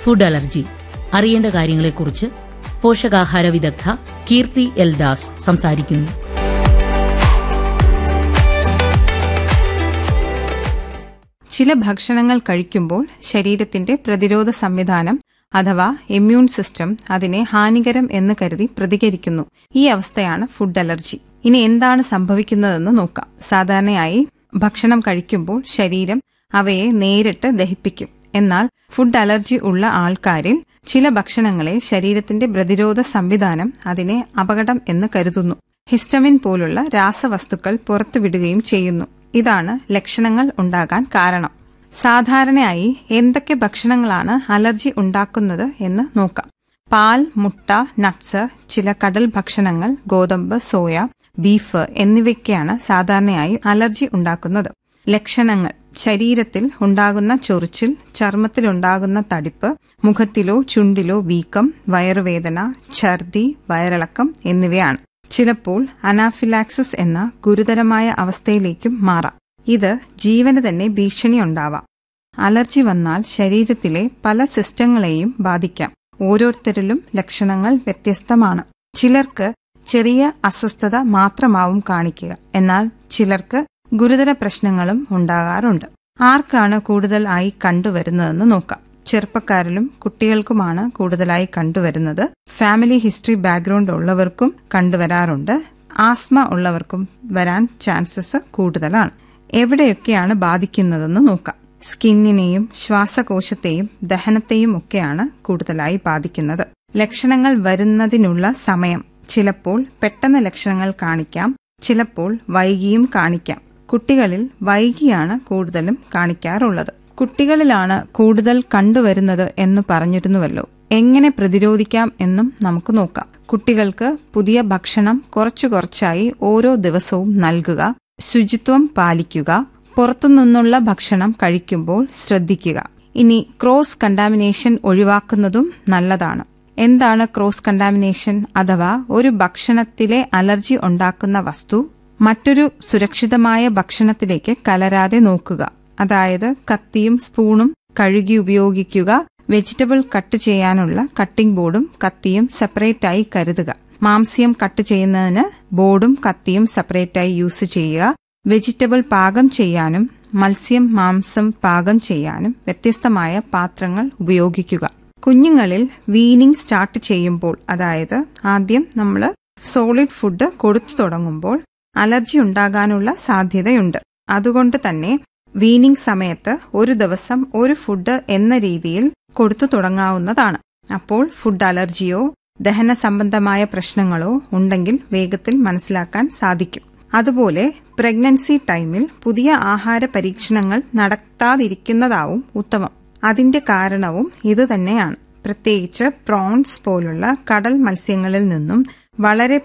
food allergy അറിയേണ്ട കാര്യങ്ങളെക്കുറിച്ച് പോഷകാഹാര വിദഗ്ധ കീർത്തി എൽ ദാസ് സംസാരിക്കുന്നു ചില ഭക്ഷണങ്ങൾ കഴിക്കുമ്പോൾ ശരീരത്തിന്റെ പ്രതിരോധ സംവിധാനം അഥവാ ഇമ്മ്യൂൺ സിസ്റ്റം അതിനെ ഹാനികരം എന്ന് കരുതി പ്രതികരിക്കുന്നു ഈ അവസ്ഥയാണ് ഫുഡ് അലർജി ഇനി എന്താണ് സംഭവിക്കുന്നതെന്ന് നോക്കാം സാധാരണയായി ഭക്ഷണം കഴിക്കുമ്പോൾ ശരീരം അവയെ നേരിട്ട് ദഹിപ്പിക്കും എന്നാൽ ഫുഡ് അലർജി ഉള്ള ആൾക്കാരിൽ ചില ഭക്ഷണങ്ങളെ ശരീരത്തിന്റെ പ്രതിരോധ സംവിധാനം അതിനെ അപകടം എന്ന് കരുതുന്നു ഹിസ്റ്റമിൻ പോലുള്ള രാസവസ്തുക്കൾ പുറത്തുവിടുകയും ചെയ്യുന്നു ഇതാണ് ലക്ഷണങ്ങൾ ഉണ്ടാകാൻ കാരണം സാധാരണയായി എന്തൊക്കെ ഭക്ഷണങ്ങളാണ് അലർജി ഉണ്ടാക്കുന്നത് എന്ന് നോക്കാം പാൽ മുട്ട നട്ട്സ് ചില കടൽ ഭക്ഷണങ്ങൾ ഗോതമ്പ് സോയ ബീഫ് എന്നിവയ്ക്കാണ് സാധാരണയായി അലർജി ഉണ്ടാക്കുന്നത് ലക്ഷണങ്ങൾ ശരീരത്തിൽ ഉണ്ടാകുന്ന ചൊറിച്ചിൽ ചർമ്മത്തിലുണ്ടാകുന്ന തടിപ്പ് മുഖത്തിലോ ചുണ്ടിലോ വീക്കം വയറുവേദന ഛർദി വയറിളക്കം എന്നിവയാണ് ചിലപ്പോൾ അനാഫിലാക്സിസ് എന്ന ഗുരുതരമായ അവസ്ഥയിലേക്കും മാറാം ഇത് ജീവന് തന്നെ ഭീഷണി ഉണ്ടാവാം അലർജി വന്നാൽ ശരീരത്തിലെ പല സിസ്റ്റങ്ങളെയും ബാധിക്കാം ഓരോരുത്തരിലും ലക്ഷണങ്ങൾ വ്യത്യസ്തമാണ് ചിലർക്ക് ചെറിയ അസ്വസ്ഥത മാത്രമാവും കാണിക്കുക എന്നാൽ ചിലർക്ക് ഗുരുതര പ്രശ്നങ്ങളും ഉണ്ടാകാറുണ്ട് ആർക്കാണ് കൂടുതൽ ആയി കണ്ടുവരുന്നതെന്ന് നോക്കാം ചെറുപ്പക്കാരിലും കുട്ടികൾക്കുമാണ് കൂടുതലായി കണ്ടുവരുന്നത് ഫാമിലി ഹിസ്റ്ററി ബാക്ക്ഗ്രൗണ്ട് ഉള്ളവർക്കും കണ്ടുവരാറുണ്ട് ആസ്മ ഉള്ളവർക്കും വരാൻ ചാൻസസ് കൂടുതലാണ് എവിടെയൊക്കെയാണ് ബാധിക്കുന്നതെന്ന് നോക്കാം സ്കിന്നിനെയും ശ്വാസകോശത്തെയും ദഹനത്തെയും ഒക്കെയാണ് കൂടുതലായി ബാധിക്കുന്നത് ലക്ഷണങ്ങൾ വരുന്നതിനുള്ള സമയം ചിലപ്പോൾ പെട്ടെന്ന് ലക്ഷണങ്ങൾ കാണിക്കാം ചിലപ്പോൾ വൈകിയും കാണിക്കാം കുട്ടികളിൽ വൈകിയാണ് കൂടുതലും കാണിക്കാറുള്ളത് കുട്ടികളിലാണ് കൂടുതൽ കണ്ടുവരുന്നത് എന്ന് പറഞ്ഞിരുന്നുവല്ലോ എങ്ങനെ പ്രതിരോധിക്കാം എന്നും നമുക്ക് നോക്കാം കുട്ടികൾക്ക് പുതിയ ഭക്ഷണം കുറച്ചു കുറച്ചായി ഓരോ ദിവസവും നൽകുക ശുചിത്വം പാലിക്കുക പുറത്തുനിന്നുള്ള ഭക്ഷണം കഴിക്കുമ്പോൾ ശ്രദ്ധിക്കുക ഇനി ക്രോസ് കണ്ടാമിനേഷൻ ഒഴിവാക്കുന്നതും നല്ലതാണ് എന്താണ് ക്രോസ് കണ്ടാമിനേഷൻ അഥവാ ഒരു ഭക്ഷണത്തിലെ അലർജി ഉണ്ടാക്കുന്ന വസ്തു മറ്റൊരു സുരക്ഷിതമായ ഭക്ഷണത്തിലേക്ക് കലരാതെ നോക്കുക അതായത് കത്തിയും സ്പൂണും കഴുകി ഉപയോഗിക്കുക വെജിറ്റബിൾ കട്ട് ചെയ്യാനുള്ള കട്ടിംഗ് ബോർഡും കത്തിയും സെപ്പറേറ്റായി കരുതുക മാംസ്യം കട്ട് ചെയ്യുന്നതിന് ബോർഡും കത്തിയും സെപ്പറേറ്റായി യൂസ് ചെയ്യുക വെജിറ്റബിൾ പാകം ചെയ്യാനും മത്സ്യം മാംസം പാകം ചെയ്യാനും വ്യത്യസ്തമായ പാത്രങ്ങൾ ഉപയോഗിക്കുക കുഞ്ഞുങ്ങളിൽ വീനിങ് സ്റ്റാർട്ട് ചെയ്യുമ്പോൾ അതായത് ആദ്യം നമ്മൾ സോളിഡ് ഫുഡ് കൊടുത്തു തുടങ്ങുമ്പോൾ അലർജി ഉണ്ടാകാനുള്ള സാധ്യതയുണ്ട് അതുകൊണ്ട് തന്നെ വീനിങ് സമയത്ത് ഒരു ദിവസം ഒരു ഫുഡ് എന്ന രീതിയിൽ കൊടുത്തു തുടങ്ങാവുന്നതാണ് അപ്പോൾ ഫുഡ് അലർജിയോ ദഹന സംബന്ധമായ പ്രശ്നങ്ങളോ ഉണ്ടെങ്കിൽ വേഗത്തിൽ മനസ്സിലാക്കാൻ സാധിക്കും അതുപോലെ പ്രഗ്നൻസി ടൈമിൽ പുതിയ ആഹാര പരീക്ഷണങ്ങൾ നടത്താതിരിക്കുന്നതാവും ഉത്തമം അതിന്റെ കാരണവും ഇത് തന്നെയാണ് പ്രത്യേകിച്ച് പ്രോൺസ് പോലുള്ള കടൽ മത്സ്യങ്ങളിൽ നിന്നും വളരെ